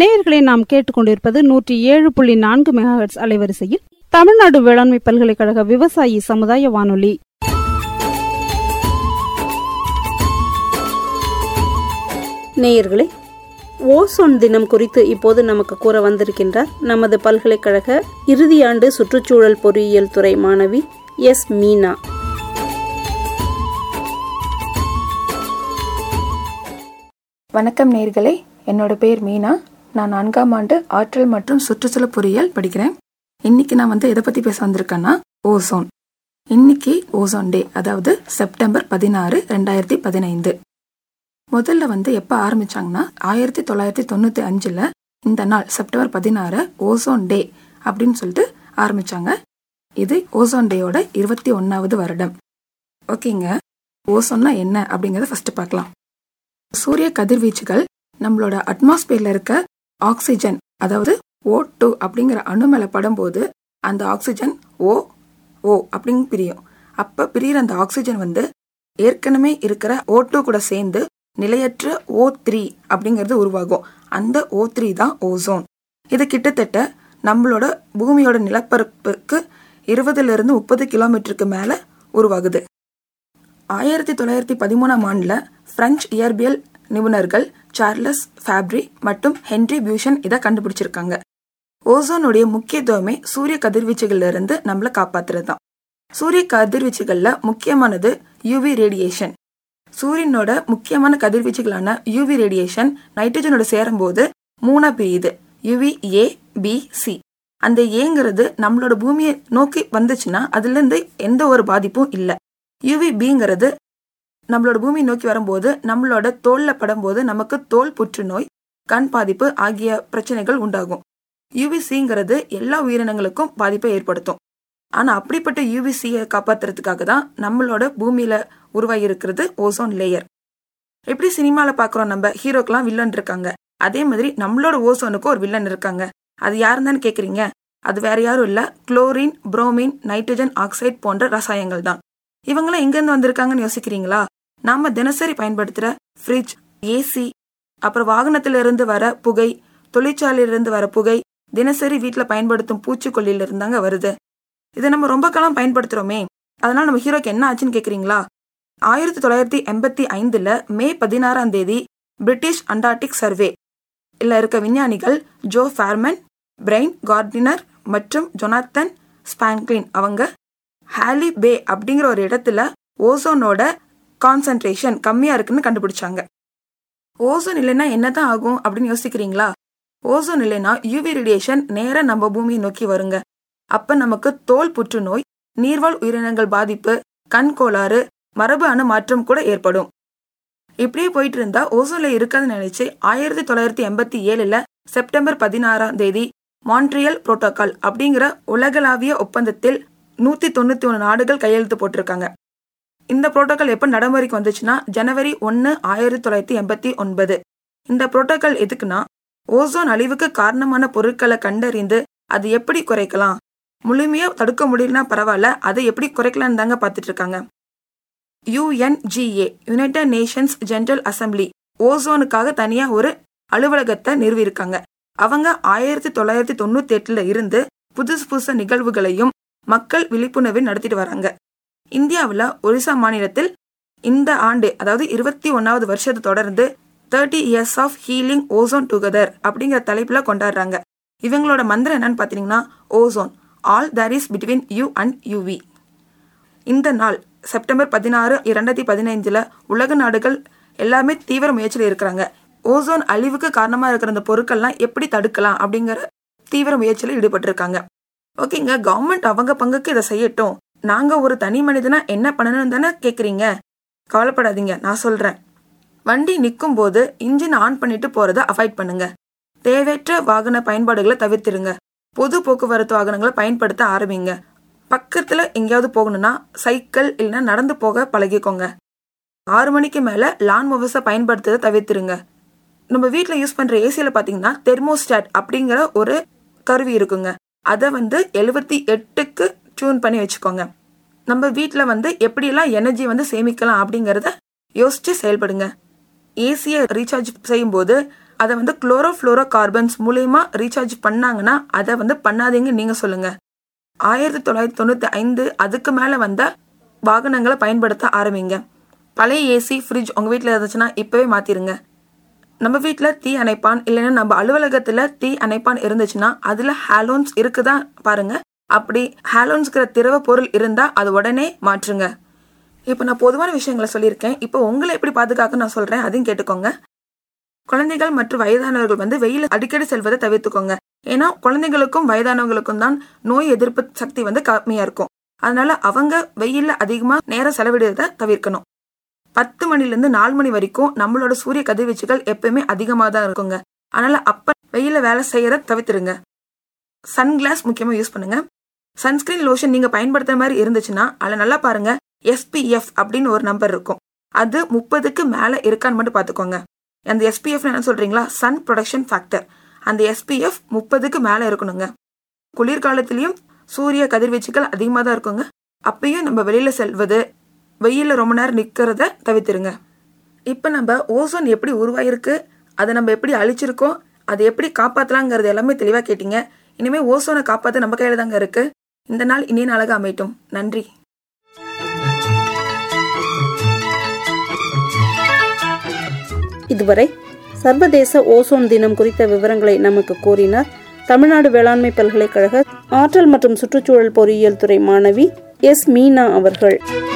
நேயர்களை நாம் கேட்டுக்கொண்டிருப்பது நூற்றி ஏழு புள்ளி நான்கு மெகாஹெட்ஸ் அலைவரிசையில் தமிழ்நாடு வேளாண்மை பல்கலைக்கழக விவசாயி சமுதாய வானொலி நேயர்களே ஓசோன் தினம் குறித்து இப்போது நமக்கு கூற வந்திருக்கின்றார் நமது பல்கலைக்கழக இறுதியாண்டு சுற்றுச்சூழல் பொறியியல் துறை மாணவி எஸ் மீனா வணக்கம் நேர்களே என்னோட பேர் மீனா நான் நான்காம் ஆண்டு ஆற்றல் மற்றும் சுற்றுச்சூழல் பொறியியல் படிக்கிறேன் இன்னைக்கு நான் வந்து எதை பற்றி பேச வந்திருக்கேன்னா ஓசோன் இன்னைக்கு ஓசோன் டே அதாவது செப்டம்பர் பதினாறு ரெண்டாயிரத்தி பதினைந்து முதல்ல வந்து எப்போ ஆரம்பிச்சாங்கன்னா ஆயிரத்தி தொள்ளாயிரத்தி தொண்ணூற்றி அஞ்சில் இந்த நாள் செப்டம்பர் பதினாறு ஓசோன் டே அப்படின்னு சொல்லிட்டு ஆரம்பிச்சாங்க இது ஓசோன் டேயோட இருபத்தி ஒன்றாவது வருடம் ஓகேங்க ஓசோன்னா என்ன அப்படிங்கிறத ஃபர்ஸ்ட் பார்க்கலாம் சூரிய கதிர்வீச்சுகள் நம்மளோட அட்மாஸ்பியர்ல இருக்க ஆக்சிஜன் அதாவது ஓ டூ அப்படிங்கிற அணு மேல படும்போது அந்த ஆக்சிஜன் ஓ ஓ அப்படின்னு பிரியும் அப்ப பிரியிற அந்த ஆக்சிஜன் வந்து ஏற்கனவே இருக்கிற ஓ டூ கூட சேர்ந்து நிலையற்ற ஓ த்ரீ அப்படிங்கிறது உருவாகும் அந்த ஓ த்ரீ தான் ஓசோன் இது கிட்டத்தட்ட நம்மளோட பூமியோட நிலப்பரப்புக்கு இருபதுல இருந்து முப்பது கிலோமீட்டருக்கு மேல உருவாகுது ஆயிரத்தி தொள்ளாயிரத்தி பதிமூணாம் ஆண்டுல பிரெஞ்சு இயற்பியல் நிபுணர்கள் சார்லஸ் ஃபேப்ரி மற்றும் ஹென்ரி பியூஷன் இதை கண்டுபிடிச்சிருக்காங்க ஓசோனுடைய முக்கியத்துவமே சூரிய கதிர்வீச்சுகள்ல இருந்து நம்மளை காப்பாத்துறது தான் சூரிய கதிர்வீச்சுகள்ல முக்கியமானது யூவி ரேடியேஷன் சூரியனோட முக்கியமான கதிர்வீச்சுகளான யூவி ரேடியேஷன் நைட்ரஜனோட சேரும்போது மூணா பிரியுது யூவி ஏ பி சி அந்த ஏங்கிறது நம்மளோட பூமியை நோக்கி வந்துச்சுன்னா அதுல இருந்து எந்த ஒரு பாதிப்பும் இல்லை யூவி பிங்கிறது நம்மளோட பூமி நோக்கி வரும்போது நம்மளோட தோல்ல படும்போது நமக்கு தோல் புற்றுநோய் கண் பாதிப்பு ஆகிய பிரச்சனைகள் உண்டாகும் யூவிசிங்கிறது எல்லா உயிரினங்களுக்கும் பாதிப்பை ஏற்படுத்தும் ஆனா அப்படிப்பட்ட யூவிசியை காப்பாத்துறதுக்காக தான் நம்மளோட பூமியில உருவாகி இருக்கிறது ஓசோன் லேயர் எப்படி சினிமால பாக்குறோம் நம்ம ஹீரோக்கெல்லாம் வில்லன் இருக்காங்க அதே மாதிரி நம்மளோட ஓசோனுக்கும் ஒரு வில்லன் இருக்காங்க அது யாருன்னு கேக்குறீங்க அது வேற யாரும் இல்ல குளோரின் புரோமின் நைட்ரஜன் ஆக்சைடு போன்ற ரசாயனங்கள் தான் இவங்களாம் எங்கேருந்து வந்திருக்காங்கன்னு யோசிக்கிறீங்களா நாம தினசரி பயன்படுத்துற ஃப்ரிட்ஜ் ஏசி அப்புறம் வாகனத்துல இருந்து வர புகை தொழிற்சாலையிலிருந்து வர புகை தினசரி வீட்டில் பயன்படுத்தும் பூச்சிக்கொல்லியில இருந்தாங்க வருது இதை நம்ம ரொம்ப காலம் பயன்படுத்துறோமே அதனால நம்ம ஹீரோக்கு என்ன ஆச்சுன்னு கேக்குறீங்களா ஆயிரத்தி தொள்ளாயிரத்தி எண்பத்தி ஐந்துல மே பதினாறாம் தேதி பிரிட்டிஷ் அண்டார்டிக் சர்வே இல்ல இருக்க விஞ்ஞானிகள் ஜோ ஃபேர்மன் பிரெயின் கார்டினர் மற்றும் ஜொனாத்தன் ஸ்பாங்க்லின் அவங்க ஹாலி பே அப்படிங்கிற ஒரு இடத்துல ஓசோனோட கான்சன்ட்ரேஷன் கம்மியா இருக்குன்னு கண்டுபிடிச்சாங்க ஓசோன் இல்லைன்னா என்னதான் ஆகும் அப்படின்னு யோசிக்கிறீங்களா ஓசோன் இல்லைன்னா யூவி ரேடியேஷன் நேரா நம்ம பூமியை நோக்கி வருங்க அப்ப நமக்கு தோல் புற்றுநோய் நீர்வாழ் உயிரினங்கள் பாதிப்பு கண் கோளாறு மரபு அணு மாற்றம் கூட ஏற்படும் இப்படியே போயிட்டு இருந்தா ஓசோன்ல இருக்காதுன்னு நினைச்சு ஆயிரத்தி தொள்ளாயிரத்தி எண்பத்தி ஏழுல செப்டம்பர் பதினாறாம் தேதி மான்ட்ரியல் புரோட்டோகால் அப்படிங்கிற உலகளாவிய ஒப்பந்தத்தில் நூத்தி தொண்ணூத்தி ஒன்று நாடுகள் கையெழுத்து போட்டிருக்காங்க இந்த புரோட்டோகால் எப்ப நடைமுறைக்கு வந்துச்சுன்னா ஜனவரி ஒன்னு ஆயிரத்தி தொள்ளாயிரத்தி எண்பத்தி ஒன்பது இந்த புரோட்டோகால் எதுக்குன்னா ஓசோன் அழிவுக்கு காரணமான பொருட்களை கண்டறிந்து அது எப்படி குறைக்கலாம் முழுமையா தடுக்க முடியலனா பரவாயில்ல அதை எப்படி குறைக்கலாம்னு தாங்க பார்த்துட்டு இருக்காங்க UNGA United Nations General Assembly ஓசோனுக்காக தனியா ஒரு அலுவலகத்தை நிறுவியிருக்காங்க அவங்க ஆயிரத்தி தொள்ளாயிரத்தி தொண்ணூத்தி எட்டுல இருந்து புதுசு புதுசு நிகழ்வுகளையும் மக்கள் விழிப்புணர்வை நடத்திட்டு வராங்க இந்தியாவில் ஒரிசா மாநிலத்தில் இந்த ஆண்டு அதாவது இருபத்தி ஒன்னாவது வருஷத்தை தொடர்ந்து thirty years of healing ozone together அப்படிங்கிற தலைப்புல கொண்டாடுறாங்க இவங்களோட மந்திரம் என்னன்னு பாத்தீங்கன்னா ozone all there is between you and UV இந்த நாள் செப்டம்பர் பதினாறு இரண்டாயிரத்தி பதினைஞ்சுல உலக நாடுகள் எல்லாமே தீவிர முயற்சியில் இருக்கிறாங்க ஓசோன் அழிவுக்கு காரணமா இருக்கிற அந்த பொருட்கள்லாம் எப்படி தடுக்கலாம் அப்படிங்கிற தீவிர முயற்சியில் ஈடுபட்டிருக்காங்க ஓகேங்க கவர்மெண்ட் அவங்க பங்குக்கு இதை செய்யட்டும் நாங்க ஒரு தனி மனிதனா என்ன பண்ணணும்னு தானே கேக்குறீங்க கவலைப்படாதீங்க நான் சொல்றேன் வண்டி நிற்கும் போது இன்ஜின் ஆன் பண்ணிட்டு போறத அவாய்ட் பண்ணுங்க தேவையற்ற வாகன பயன்பாடுகளை தவிர்த்திருங்க பொது போக்குவரத்து வாகனங்களை பயன்படுத்த ஆரம்பிங்க பக்கத்துல எங்கேயாவது போகணும்னா சைக்கிள் இல்லைன்னா நடந்து போக பழகிக்கோங்க ஆறு மணிக்கு மேல லான் மூவர்ஸை பயன்படுத்துறதை தவிர்த்திருங்க நம்ம வீட்டில் யூஸ் பண்ற ஏசியில பாத்தீங்கன்னா தெர்மோஸ்டாட் அப்படிங்கிற ஒரு கருவி இருக்குங்க அதை வந்து எழுபத்தி எட்டுக்கு டியூன் பண்ணி வச்சுக்கோங்க நம்ம வீட்டில் வந்து எப்படியெல்லாம் எனர்ஜி வந்து சேமிக்கலாம் அப்படிங்கிறத யோசிச்சு செயல்படுங்க ஏசியை ரீசார்ஜ் செய்யும்போது அதை வந்து குளோரோஃப்ளோரோ கார்பன்ஸ் மூலயமா ரீசார்ஜ் பண்ணாங்கன்னா அதை வந்து பண்ணாதீங்க நீங்க சொல்லுங்க ஆயிரத்தி தொள்ளாயிரத்தி தொண்ணூத்தி ஐந்து அதுக்கு மேல வந்த வாகனங்களை பயன்படுத்த ஆரம்பிங்க பழைய ஏசி ஃப்ரிட்ஜ் உங்க வீட்டில் இருந்துச்சுன்னா இப்பவே மாத்திருங்க நம்ம வீட்டில் தீ அணைப்பான் இல்லைன்னா நம்ம அலுவலகத்தில் தீ அணைப்பான் இருந்துச்சுன்னா அதில் ஹாலோன்ஸ் இருக்குதா பாருங்க அப்படி ஹாலோன்ஸ்கிற திரவ பொருள் இருந்தால் அது உடனே மாற்றுங்க இப்போ நான் பொதுவான விஷயங்களை சொல்லியிருக்கேன் இப்போ உங்களை எப்படி பாதுகாக்க நான் சொல்கிறேன் அதையும் கேட்டுக்கோங்க குழந்தைகள் மற்றும் வயதானவர்கள் வந்து வெயில் அடிக்கடி செல்வதை தவிர்த்துக்கோங்க ஏன்னா குழந்தைகளுக்கும் வயதானவங்களுக்கும் தான் நோய் எதிர்ப்பு சக்தி வந்து கம்மியாக இருக்கும் அதனால அவங்க வெயில்ல அதிகமாக நேரம் செலவிடுறத தவிர்க்கணும் பத்து மணிலேருந்து நாலு மணி வரைக்கும் நம்மளோட சூரிய கதிர்வீச்சுகள் எப்பயுமே அதிகமாக தான் இருக்குங்க அதனால அப்ப வெயில வேலை செய்யற தவிர்த்துருங்க சன்கிளாஸ் முக்கியமாக யூஸ் பண்ணுங்க சன்ஸ்கிரீன் லோஷன் நீங்க பயன்படுத்துற மாதிரி இருந்துச்சுன்னா அதில் நல்லா பாருங்க எஸ்பிஎஃப் அப்படின்னு ஒரு நம்பர் இருக்கும் அது முப்பதுக்கு மேலே இருக்கான்னு மட்டும் பார்த்துக்கோங்க அந்த எஸ்பிஎஃப் என்ன சொல்றீங்களா சன் ப்ரொடக்ஷன் ஃபேக்டர் அந்த எஸ்பிஎஃப் முப்பதுக்கு மேலே இருக்கணுங்க குளிர்காலத்திலையும் சூரிய கதிர்வீச்சுகள் அதிகமாக தான் இருக்குங்க அப்பயும் நம்ம வெளியில செல்வது வெயிலில் ரொம்ப நேரம் நிற்கிறத தவிர்த்துருங்க இப்போ நம்ம ஓசோன் எப்படி உருவாயிருக்கு அதை நம்ம எப்படி அழிச்சிருக்கோம் அதை எப்படி காப்பாற்றலாங்கிறது எல்லாமே தெளிவாக கேட்டீங்க இனிமேல் ஓசோனை காப்பாற்ற நம்ம கையில் தாங்க இருக்கு இந்த நாள் இனிய நாளாக அமையட்டும் நன்றி இதுவரை சர்வதேச ஓசோன் தினம் குறித்த விவரங்களை நமக்கு கூறினார் தமிழ்நாடு வேளாண்மை பல்கலைக்கழக ஆற்றல் மற்றும் சுற்றுச்சூழல் பொறியியல் துறை மாணவி எஸ் மீனா அவர்கள்